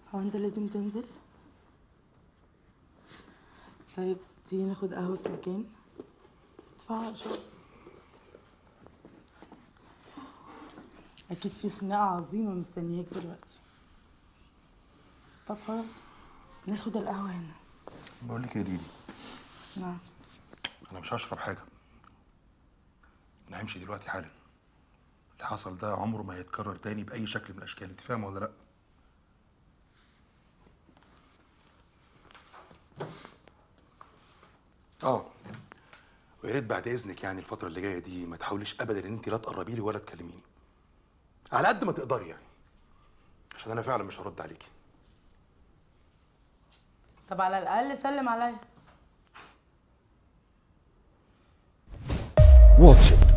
هو انت لازم تنزل طيب تيجي ناخد قهوة في مكان ادفع شوية أكيد في خناقة عظيمة مستنياك دلوقتي طب خلاص ناخد القهوة هنا بقول لك يا ديدي نعم انا مش هشرب حاجه انا همشي دلوقتي حالا اللي حصل ده عمره ما هيتكرر تاني باي شكل من الاشكال انت فاهمه ولا لا اه ويا ريت بعد اذنك يعني الفتره اللي جايه دي ما تحاوليش ابدا ان انت لا تقربي لي ولا تكلميني على قد ما تقدري يعني عشان انا فعلا مش هرد عليكي طب على الأقل سلم عليا واتش إت